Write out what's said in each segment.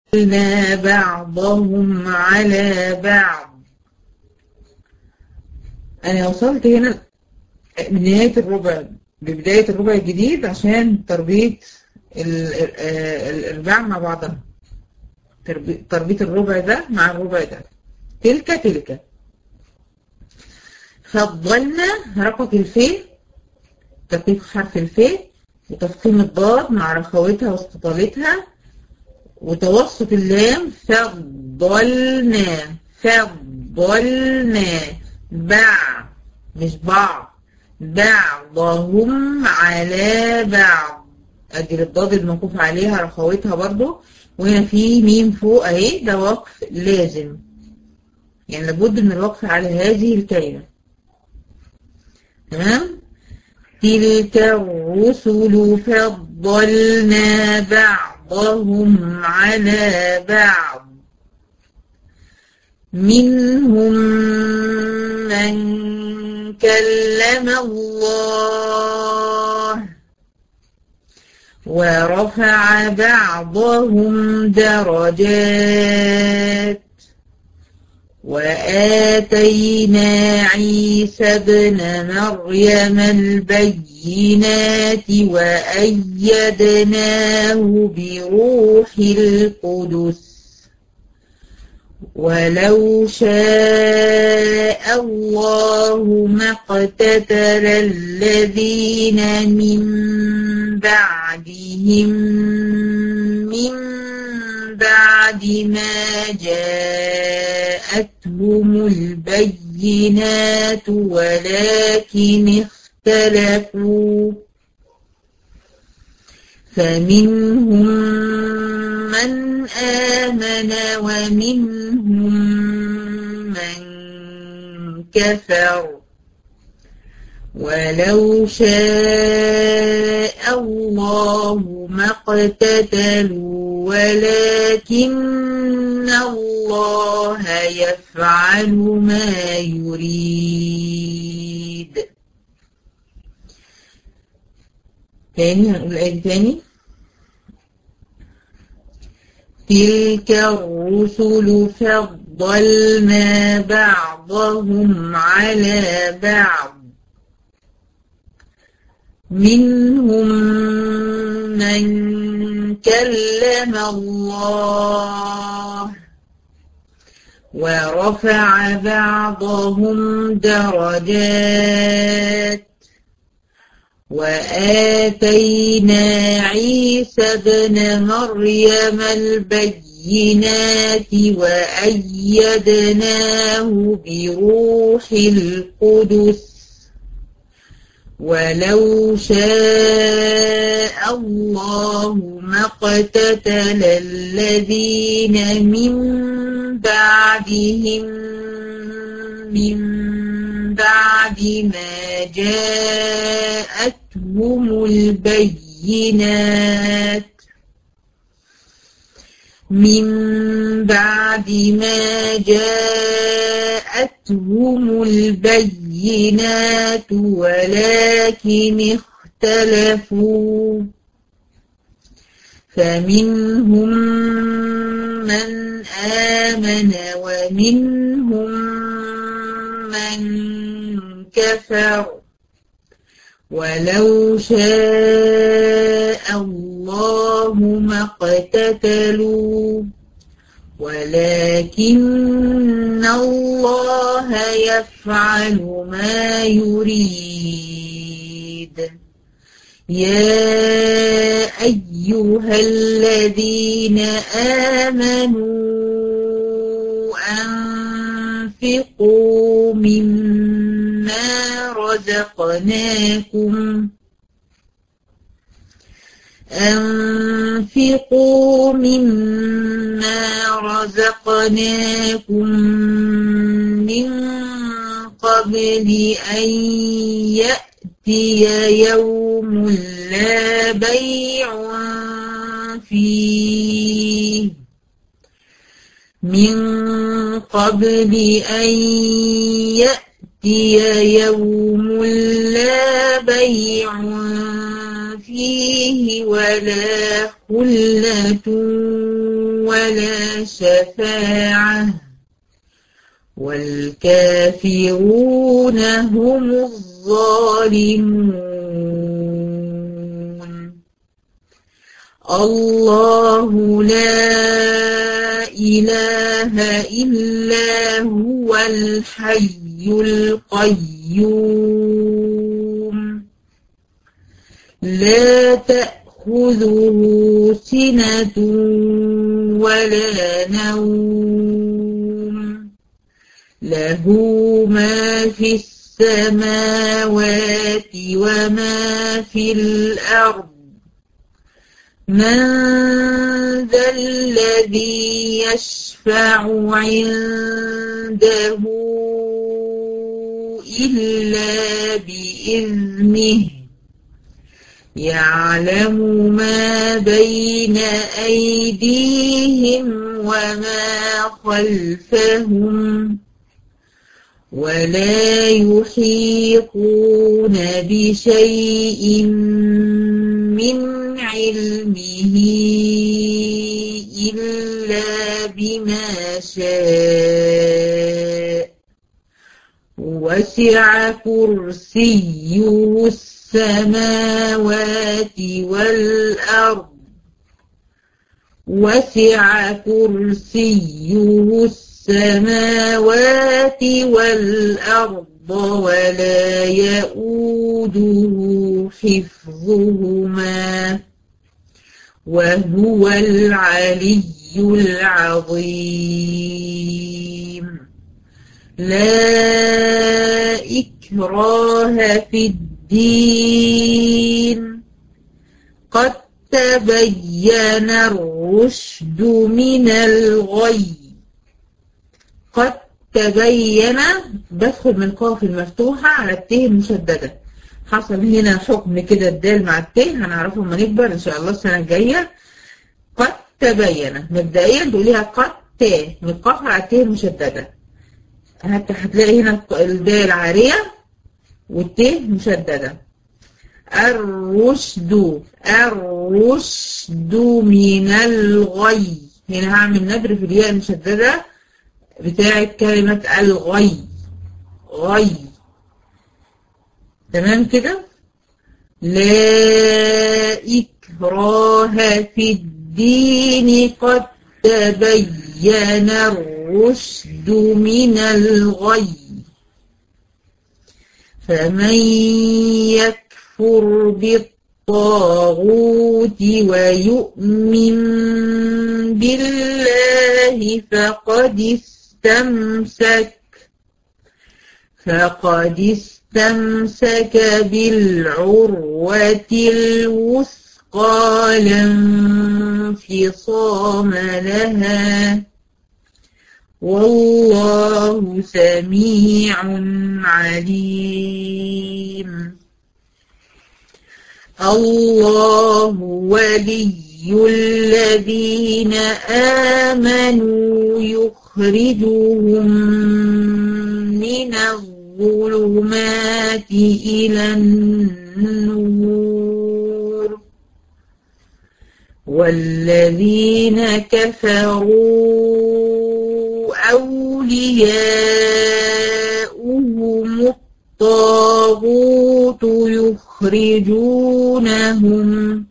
فضلنا بعضهم على بعض أنا وصلت هنا من نهاية الربع ببداية الربع الجديد عشان تربية الإرباع مع بعضها تربية الربع ده مع الربع ده تلك تلك فضلنا رقة الفي دقيق حرف الفي وتفخيم الضاد مع رخوتها واستطالتها وتوسط اللام فضلنا فضلنا بع مش بعض بعضهم على بعض ادي الضاد الموقوف عليها رخوتها برضو وهنا في ميم فوق اهي ده وقف لازم يعني لابد من الوقف على هذه الكلمة تمام تلك الرسل فضلنا بعضهم على بعض منهم من كلم الله ورفع بعضهم درجات وآتينا عيسى ابن مريم البينات وأيدناه بروح القدس ولو شاء الله ما اقتتل الذين من بعدهم من بعد ما جاءتهم البينات ولكن اختلفوا فمنهم من آمن ومنهم من كفر ولو شاء الله ما اقتتلوا ولكن الله يفعل ما يريد تاني هنقول الآية تاني تلك الرسل فضلنا بعضهم على بعض منهم من كلم الله ورفع بعضهم درجات وآتينا عيسى ابن مريم البينات وأيدناه بروح القدس ولو شاء الله ما اقتتل الذين من بعدهم من بعد ما جاءتهم البينات من بعد ما جاءتهم البينات ولكن اختلفوا فمنهم من آمن ومنهم من كفر ولو شاء الله ما اقتتلوا ولكن الله يفعل ما يريد يا أيها الذين آمنوا أنفقوا مما رزقناكم أنفقوا مما رزقناكم من قبل أن يأتي يوم لا بيع فيه من قبل أن يأتي يوم لا بيع فيه ولا خلة ولا شفاعة والكافرون هم الظالمون الله لا إله إلا هو الحي القيوم لا تأخذه سنة ولا نوم له ما في السماوات وما في الأرض من ذا الذي يشفع عنده إلا بإذنه يعلم ما بين أيديهم وما خلفهم ولا يحيطون بشيء من علمه إلا بما شاء وسع كرسيه السماوات والأرض وسع كرسيه السماوات والأرض ولا يؤوده حفظهما وهو العلي العظيم لا إكراه في الدين قد تبين الرشد من الغي قد تبين بدخل من القاف المفتوحة على التاء المشددة حصل هنا حكم كده الدال مع التاء هنعرفه لما نكبر ان شاء الله السنة الجاية قد تبين مبدئيا تقوليها قد تاء من القاف على التاء المشددة حتى هتلاقي هنا الدال عارية والتاء مشددة الرشد الرشد من الغي هنا هعمل نبر في الياء المشددة بتاعة كلمة الغي غي تمام كده لا إكراه في الدين قد تبين الرشد من الغي فمن يكفر بالطاغوت ويؤمن بالله فقد استمسك فقد استمسك بالعروة الوثقى لا انفصام لها والله سميع عليم الله ولي الذين آمنوا يخرجهم من الظلمات إلى النور والذين كفروا أولياؤهم الطاغوت يخرجونهم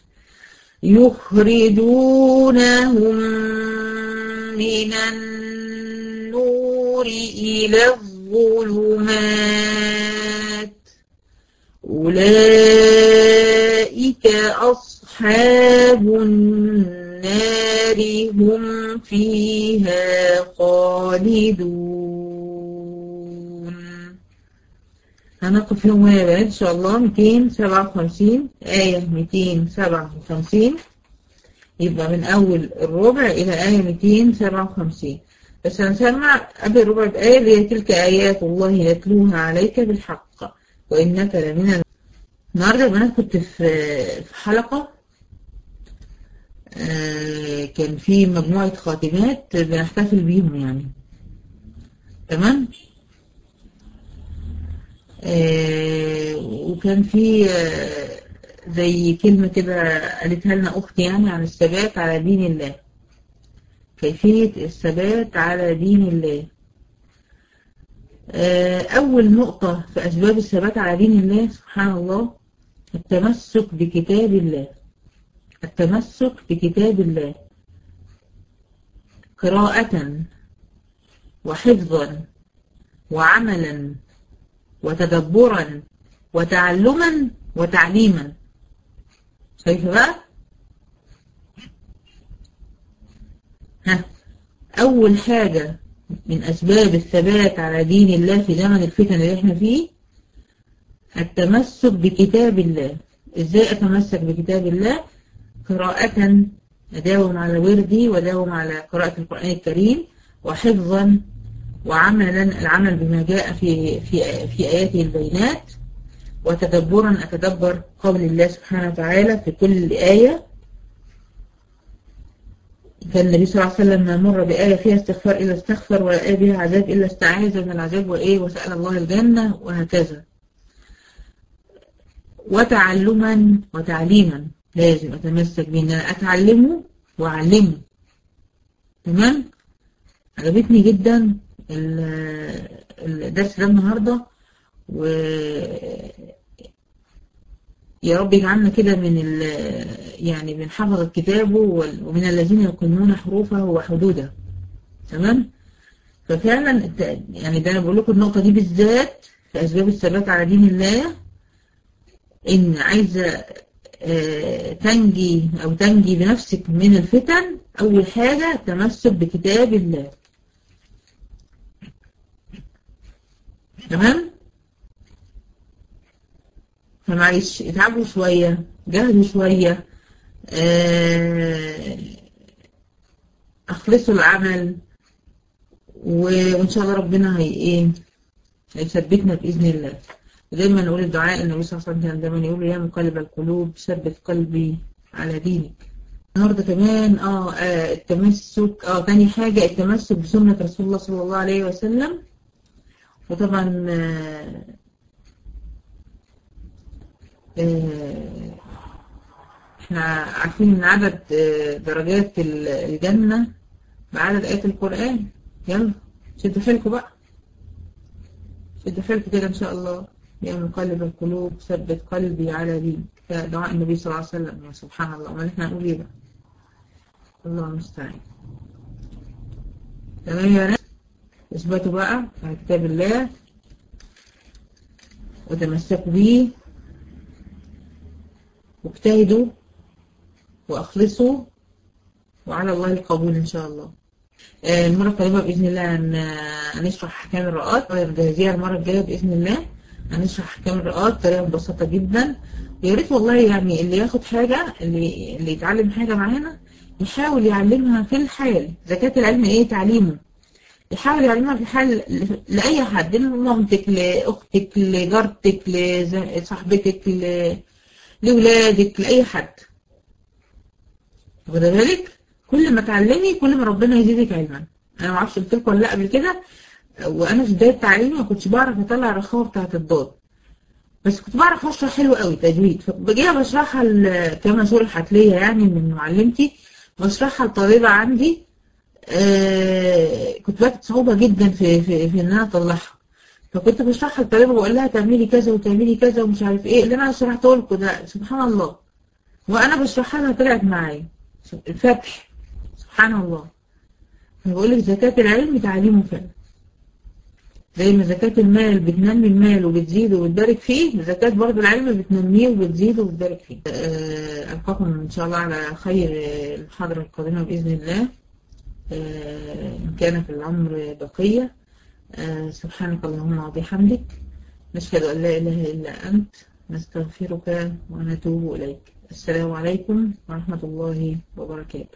يخرجونهم من النور إلى الظلمات أولئك أصحاب النار هم فيها خالدون هنقف يوم هنا إن شاء الله 257 آية 257 يبقى من أول الربع إلى آية 257 بس هنسمع قبل الربع بآية اللي هي تلك آيات الله يتلوها عليك بالحق وإنك لمن النهارده يا بنات كنت في في حلقة آه كان في مجموعة خاتمات بنحتفل بيهم يعني تمام آه وكان في آه زي كلمة كده قالتها لنا أختي يعني عن الثبات على دين الله كيفية الثبات على دين الله أول نقطة في أسباب الثبات على دين الله سبحان الله التمسك بكتاب الله التمسك بكتاب الله قراءة وحفظا وعملا وتدبرا وتعلما وتعليما شايفه بقى ها أول حاجة من أسباب الثبات على دين الله في زمن الفتن اللي احنا فيه التمسك بكتاب الله ازاي اتمسك بكتاب الله قراءة اداوم على وردي واداوم على قراءة القرآن الكريم وحفظا وعملا العمل بما جاء في في في آياته البينات وتدبرا أتدبر قول الله سبحانه وتعالى في كل آية كان النبي صلى الله عليه وسلم ما مر بآية فيها استغفار إلا استغفر ولا آية بها عذاب إلا استعاذ من العذاب وإيه وسأل الله الجنة وهكذا وتعلما وتعليما لازم أتمسك بيه إن أنا أتعلمه وأعلمه تمام عجبتني جدا الدرس ده النهارده و يا رب يجعلنا كده من ال يعني من حفظ كتابه ومن الذين يقنون حروفه وحدوده تمام ففعلا يعني ده انا بقول لكم النقطه دي بالذات في اسباب الثبات على دين الله ان عايزه تنجي او تنجي بنفسك من الفتن اول حاجه التمسك بكتاب الله تمام فمعلش اتعبوا شوية جهدوا شوية اخلصوا العمل وان شاء الله ربنا هي ايه هيثبتنا باذن الله دايما نقول الدعاء النبي صلى الله عليه وسلم دايما يقول يا مقلب القلوب ثبت قلبي على دينك النهارده كمان اه, آه التمسك اه تاني حاجة التمسك بسنة رسول الله صلى الله عليه وسلم وطبعا آه آه احنا عارفين ان عدد آه درجات الجنة بعدد آيات القرآن يلا شدوا حيلكم بقى شدوا حيلكم كده ان شاء الله يا مقلب القلوب ثبت قلبي على دينك ده دعاء النبي صلى الله عليه وسلم يا سبحان الله امال احنا هنقول ايه بقى الله المستعان تمام يا ناس اثبتوا بقى على كتاب الله وتمسكوا بيه واجتهدوا واخلصوا وعلى الله القبول ان شاء الله المرة القادمة بإذن الله هنشرح أحكام الرقات جاهزية المرة الجاية بإذن الله هنشرح أحكام الرقات بطريقة مبسطة جدا ويا ريت والله يعني اللي ياخد حاجة اللي اللي يتعلم حاجة معانا يحاول يعلمها في الحال زكاة العلم إيه تعليمه يحاول يعلمها في الحال لأي حد لمامتك لأختك لجارتك لصاحبتك لولادك لأي حد واخد بالك كل ما تعلمي كل ما ربنا يزيدك علما انا ما اعرفش قلت لكم ولا لا قبل كده وانا في بدايه تعليمي ما كنتش بعرف اطلع الرخاوه بتاعه الضاد بس كنت بعرف اشرح حلو قوي تجويد فبجيها بشرحها كما شرحت ليا يعني من معلمتي بشرحها لطالبه عندي آه كنت باخد صعوبه جدا في في, في ان انا اطلعها فكنت بشرحها للطالبه بقول لها تعملي كذا وتعملي كذا ومش عارف ايه اللي انا شرحته لكم ده سبحان الله وانا بشرحها لها طلعت معايا الفتح سبحان الله بقول لك زكاة العلم تعليمه فعلا زي ما زكاة المال بتنمي المال وبتزيد وبتبارك فيه زكاة برضه العلم بتنميه وبتزيد وبتبارك فيه ألقاكم إن شاء الله على خير المحاضرة القادمة بإذن الله إن كان في العمر بقية سبحانك اللهم وبحمدك نشهد أن لا إله إلا أنت نستغفرك ونتوب إليك السلام عليكم ورحمة الله وبركاته